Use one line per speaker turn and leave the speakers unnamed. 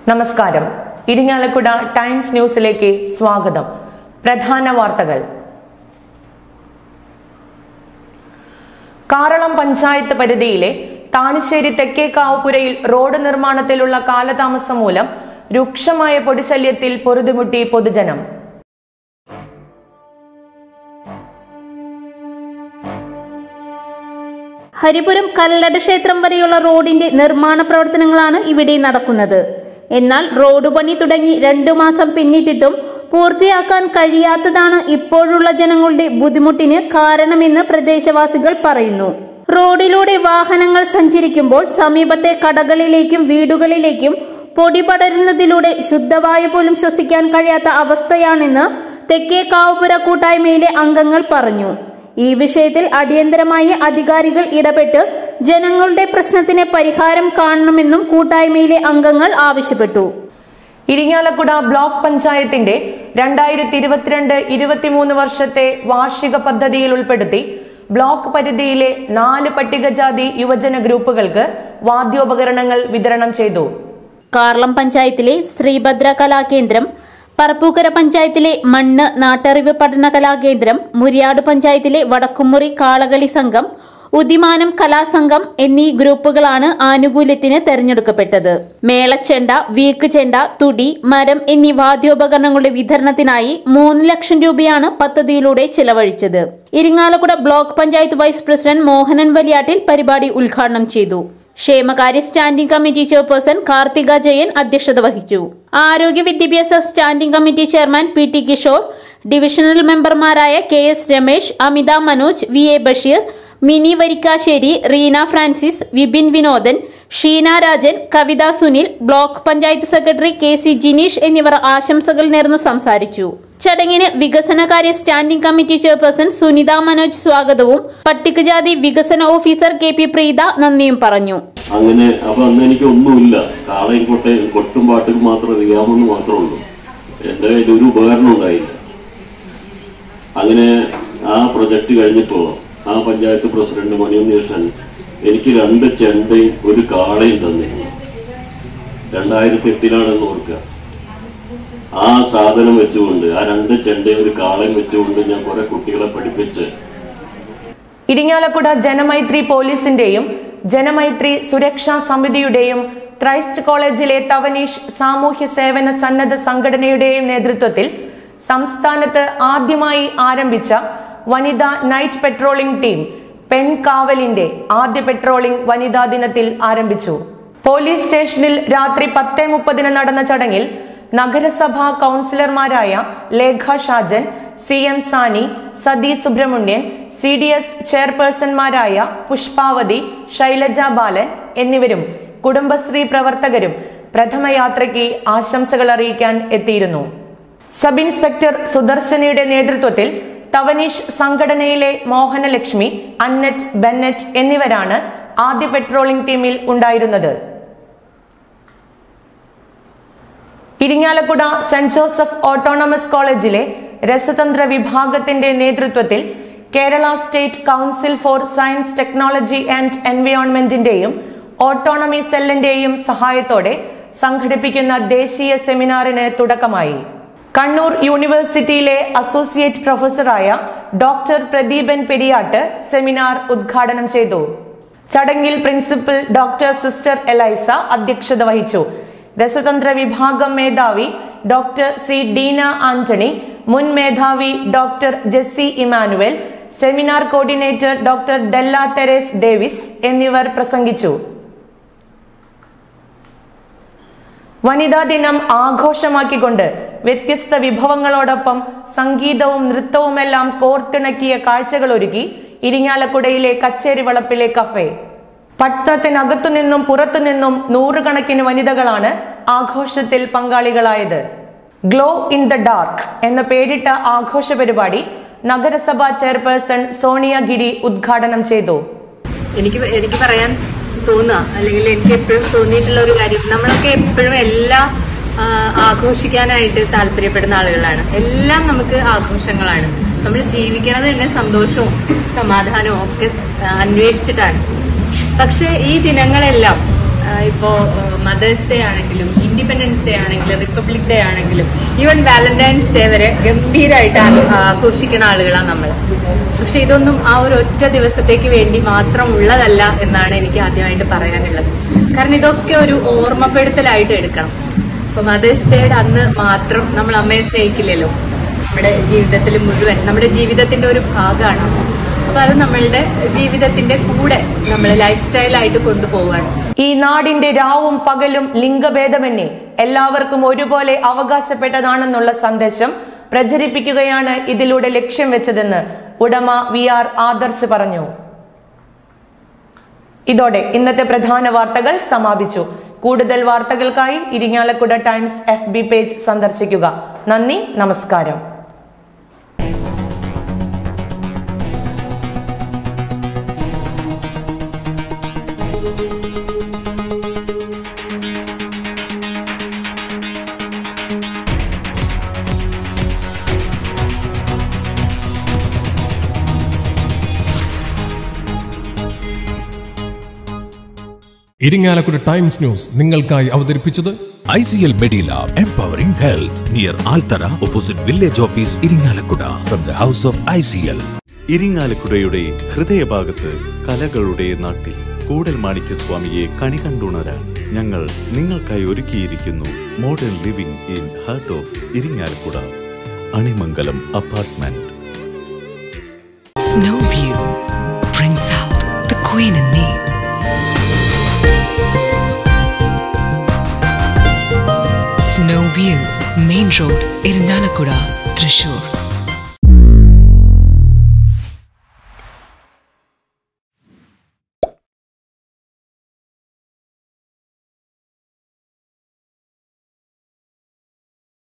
നമസ്കാരം ഇരിങ്ങാലക്കുട ടൈംസ് ന്യൂസിലേക്ക് സ്വാഗതം പ്രധാന വാർത്തകൾ കാറളം പഞ്ചായത്ത് പരിധിയിലെ താണിശ്ശേരി തെക്കേക്കാവുപുരയിൽ റോഡ് നിർമ്മാണത്തിലുള്ള കാലതാമസം മൂലം രൂക്ഷമായ പൊടിശല്യത്തിൽ പൊറുതിമുട്ടി പൊതുജനം
ഹരിപുരം കല്ലട ക്ഷേത്രം വരെയുള്ള റോഡിന്റെ നിർമ്മാണ പ്രവർത്തനങ്ങളാണ് ഇവിടെ നടക്കുന്നത് എന്നാൽ റോഡ് പണി തുടങ്ങി രണ്ടു മാസം പിന്നിട്ടിട്ടും പൂർത്തിയാക്കാൻ കഴിയാത്തതാണ് ഇപ്പോഴുള്ള ജനങ്ങളുടെ ബുദ്ധിമുട്ടിന് കാരണമെന്ന് പ്രദേശവാസികൾ പറയുന്നു റോഡിലൂടെ വാഹനങ്ങൾ സഞ്ചരിക്കുമ്പോൾ സമീപത്തെ കടകളിലേക്കും വീടുകളിലേക്കും പൊടി പടരുന്നതിലൂടെ ശുദ്ധവായു പോലും ശ്വസിക്കാൻ കഴിയാത്ത അവസ്ഥയാണെന്ന് തെക്കേ കാവുപുര കൂട്ടായ്മയിലെ അംഗങ്ങൾ പറഞ്ഞു ഈ വിഷയത്തിൽ അടിയന്തരമായി അധികാരികൾ ഇടപെട്ട് ജനങ്ങളുടെ പ്രശ്നത്തിന് പരിഹാരം കാണണമെന്നും കൂട്ടായ്മയിലെ അംഗങ്ങൾ ആവശ്യപ്പെട്ടു
ഇരിങ്ങാലക്കുട ബ്ലോക്ക് പഞ്ചായത്തിന്റെ രണ്ടായിരത്തി ഇരുപത്തിരണ്ട് ഇരുപത്തിമൂന്ന് വർഷത്തെ വാർഷിക പദ്ധതിയിൽ ഉൾപ്പെടുത്തി ബ്ലോക്ക് പരിധിയിലെ നാല് പട്ടികജാതി യുവജന ഗ്രൂപ്പുകൾക്ക് വാദ്യോപകരണങ്ങൾ വിതരണം ചെയ്തു
കാർളം പഞ്ചായത്തിലെ ശ്രീഭദ്ര കലാകേന്ദ്രം പറപ്പൂക്കര പഞ്ചായത്തിലെ മണ്ണ് നാട്ടറിവ് പഠന കലാകേന്ദ്രം മുരിയാട് പഞ്ചായത്തിലെ വടക്കുമുറി കാളകളി സംഘം ഉദിമാനം കലാസംഘം എന്നീ ഗ്രൂപ്പുകളാണ് ആനുകൂല്യത്തിന് തെരഞ്ഞെടുക്കപ്പെട്ടത് മേളച്ചെണ്ട വീക്ക് ചെണ്ട തുടി മരം എന്നീ വാദ്യോപകരണങ്ങളുടെ വിതരണത്തിനായി മൂന്ന് ലക്ഷം രൂപയാണ് പദ്ധതിയിലൂടെ ചെലവഴിച്ചത് Irinjalakuda block panchayat vice president Mohanan Valiyattil പരിപാടി ഉദ്ഘാടനം ചെയ്തു ക്ഷേമകാര്യ standing committee chairperson Karthika Jayan അധ്യക്ഷത വഹിച്ചു ആരോഗ്യ വിദ്യാഭ്യാസ standing committee chairman P T Kishore divisional മെമ്പർമാരായ K S Ramesh Amitha Manoj V A Basheer Mini Varikkassery Reena Francis Vipin Vinodan Sheena Rajan Kavitha Sunil block panchayat secretary K C Jineesh എന്നിവർ ആശംസകൾ നേർന്നു സംസാരിച്ചു ചടങ്ങിന് വികസനകാര്യ standing committee chairperson Sunitha Manoj സ്വാഗതവും പട്ടികജാതി വികസന ഓഫീസർ കെ പി പ്രീത നന്ദിയും പറഞ്ഞു
അങ്ങനെ അപ്പൊ അന്ന് എനിക്ക് ഒന്നുമില്ല കാളയും കൊട്ടയും കൊട്ടും പാട്ടും മാത്രം അറിയാമെന്ന് മാത്രമേ ഉള്ളൂ എൻ്റെ കയ്യിൽ ഒരു ഉപകരണം ഉണ്ടായില്ല അങ്ങനെ ആ പ്രൊജക്ട് കഴിഞ്ഞപ്പോൾ ആ പഞ്ചായത്ത് പ്രസിഡന്റ് മണിയുണ്ണീഷൻ എനിക്ക് രണ്ട് ചെണ്ടയും ഒരു കാളയും തന്നിരുന്നു രണ്ടായിരത്തി എട്ടിലാണെന്ന് ഓർക്കുക ആ സാധനം വെച്ചുകൊണ്ട് ആ രണ്ട് ചെണ്ടയും ഒരു കാളയും വെച്ചുകൊണ്ട് ഞാൻ കുറെ കുട്ടികളെ പഠിപ്പിച്ച്
ഇരിങ്ങാലക്കുട ജനമൈത്രി പോലീസിന്റെയും ജനമൈത്രി സുരക്ഷാ സമിതിയുടെയും ക്രൈസ്റ്റ് കോളേജിലെ തവനീഷ് സാമൂഹ്യ സേവന സന്നദ്ധ സംഘടനയുടെയും നേതൃത്വത്തിൽ സംസ്ഥാനത്ത് ആദ്യമായി ആരംഭിച്ച വനിതാ നൈറ്റ് പെട്രോളിംഗ് ടീം പെൺകാവലിന്റെ ആദ്യ പെട്രോളിംഗ് വനിതാ ദിനത്തിൽ ആരംഭിച്ചു പോലീസ് സ്റ്റേഷനിൽ രാത്രി പത്തേ മുപ്പതിന് നടന്ന ചടങ്ങിൽ നഗരസഭാ കൗൺസിലർമാരായ Lekha Shajan C M Sani Sathi Subrahmanyan C D S ചെയർപേഴ്സൺമാരായ പുഷ്പാവതി ശൈലജ ബാലൻ എന്നിവരും കുടുംബശ്രീ പ്രവർത്തകരും പ്രഥമയാത്രയ്ക്ക് ആശംസകൾ അറിയിക്കാൻ എത്തിയിരുന്നു സബ് ഇൻസ്പെക്ടർ സുദർശനയുടെ നേതൃത്വത്തിൽ തവനീഷ് സംഘടനയിലെ മോഹനലക്ഷ്മി അന്നറ്റ് ബെന്നറ്റ് എന്നിവരാണ് ആദ്യ പെട്രോളിംഗ് ടീമിൽ ഉണ്ടായിരുന്നത് ഇരിങ്ങാലക്കുട സെന്റ് ജോസഫ് ഓട്ടോണമസ് കോളേജിലെ രസതന്ത്ര വിഭാഗത്തിന്റെ നേതൃത്വത്തിൽ Kerala state council for science technology and എൻവയോൺമെന്റിന്റെയും ഓട്ടോണമി സെല്ലിന്റെയും സഹായത്തോടെ സംഘടിപ്പിക്കുന്ന ദേശീയ സെമിനാറിന് തുടക്കമായി കണ്ണൂർ യൂണിവേഴ്സിറ്റിയിലെ അസോസിയേറ്റ് പ്രൊഫസറായ ഡോക്ടർ പ്രദീപൻ പെരിയാട്ട് സെമിനാർ ഉദ്ഘാടനം ചെയ്തു ചടങ്ങിൽ പ്രിൻസിപ്പൽ ഡോക്ടർ സിസ്റ്റർ എലൈസ അധ്യക്ഷത വഹിച്ചു രസതന്ത്ര വിഭാഗം മേധാവി ഡോക്ടർ സി ഡീന ആന്റണി മുൻ മേധാവി doctor Jessy Emmanuel seminar coordinator doctor Della Theres Davis എന്നിവർ പ്രസംഗിച്ചു വനിതാ ദിനം ആഘോഷമാക്കിക്കൊണ്ട് വ്യത്യസ്ത വിഭവങ്ങളോടൊപ്പം സംഗീതവും നൃത്തവുമെല്ലാം കോർത്തിണക്കിയ കാഴ്ചകൾ ഒരുക്കി ഇരിങ്ങാലക്കുടയിലെ കച്ചേരി വളപ്പിലെ കഫേ പട്ടണത്തിനകത്തുനിന്നും പുറത്തുനിന്നും നൂറുകണക്കിന് വനിതകളാണ് ആഘോഷത്തിൽ പങ്കാളികളായത് ഗ്ലോ ഇൻ ദ ഡാർക്ക് എന്ന പേരിട്ട ആഘോഷ പരിപാടി നഗരസഭാ ചെയർപേഴ്സൺ സോണിയ ഗിരി ഉദ്ഘാടനം ചെയ്തു
എനിക്ക് എനിക്ക് പറയാൻ തോന്നുക അല്ലെങ്കിൽ എനിക്ക് എപ്പോഴും തോന്നിയിട്ടുള്ള ഒരു കാര്യം നമ്മളൊക്കെ എപ്പോഴും എല്ലാം ആ, ആഘോഷിക്കാനായിട്ട് താല്പര്യപ്പെടുന്ന ആളുകളാണ് എല്ലാം നമുക്ക് ആഘോഷങ്ങളാണ് നമ്മൾ ജീവിക്കണത് തന്നെ സന്തോഷവും സമാധാനവും ഒക്കെ ആ, അന്വേഷിച്ചിട്ടാണ് പക്ഷെ ഈ ദിനങ്ങളെല്ലാം ഇപ്പോ മദേഴ്സ് ഡേ ആണെങ്കിലും ഇൻഡിപെൻഡൻസ് ഡേ ആണെങ്കിലും റിപ്പബ്ലിക് ഡേ ആണെങ്കിലും ഈവൻ വാലന്റൈൻസ് ഡേ വരെ ഗംഭീരമായിട്ട് ആ- ആഘോഷിക്കുന്ന ആളുകളാണ് നമ്മൾ പക്ഷെ ഇതൊന്നും ആ ഒരു ഒറ്റ ദിവസത്തേക്ക് വേണ്ടി മാത്രം ഉള്ളതല്ല എന്നാണ് എനിക്ക് ആദ്യമായിട്ട് പറയാനുള്ളത് കാരണം ഇതൊക്കെ ഒരു ഓർമ്മപ്പെടുത്തലായിട്ട് എടുക്കണം ഇപ്പൊ മദേഴ്സ് ഡേയുടെ അന്ന് മാത്രം നമ്മൾ അമ്മയെ സ്നേഹിക്കില്ലല്ലോ നമ്മുടെ ജീവിതത്തിൽ മുഴുവൻ നമ്മുടെ ജീവിതത്തിന്റെ ഒരു ഭാഗമാണ് അമ്മ. അപ്പൊ അത് നമ്മളുടെ ജീവിതത്തിന്റെ കൂടെ നമ്മൾ ലൈഫ് സ്റ്റൈലായിട്ട് കൊണ്ടുപോവാണ്
ഈ നാടിന്റെ രാവും പകലും ലിംഗഭേദമന്യേ എല്ലാവർക്കും ഒരുപോലെ അവകാശപ്പെട്ടതാണെന്നുള്ള സന്ദേശം പ്രചരിപ്പിക്കുകയാണ് ഇതിലൂടെ ലക്ഷ്യം വെച്ചതെന്ന് ഉടമ വി ആർ ആദർശ് പറഞ്ഞു ഇതോടെ ഇന്നത്തെ പ്രധാന വാർത്തകൾ സമാപിച്ചു കൂടുതൽ വാർത്തകൾക്കായി Irinjalakuda times F B page സന്ദർശിക്കുക നന്ദി നമസ്കാരം
ഇരിങ്ങാലക്കുട ടൈംസ് ന്യൂസ് നിങ്ങൾക്കായി അവതരിപ്പിച്ചത്
ICL Medilab Empowering Health near Altara opposite Village Office Iringalakkuda from the house of ICL.
ഇരിങ്ങാലക്കുടയുടെ ഹൃദയഭാഗത്ത് കലകളുടെ നാട്ടിൽ കൂടൽ മാണിക്യസ്വാമിയെ കണി കണ്ടുണരാൻ ഞങ്ങൾ നിങ്ങൾക്കായി ഒരുക്കിയിരിക്കുന്നു modern living in heart of Irinjalakuda Animangalam apartment
Snow View brings out the queen in me. Snow View, Main Road, Irinalakuda, Thrissur.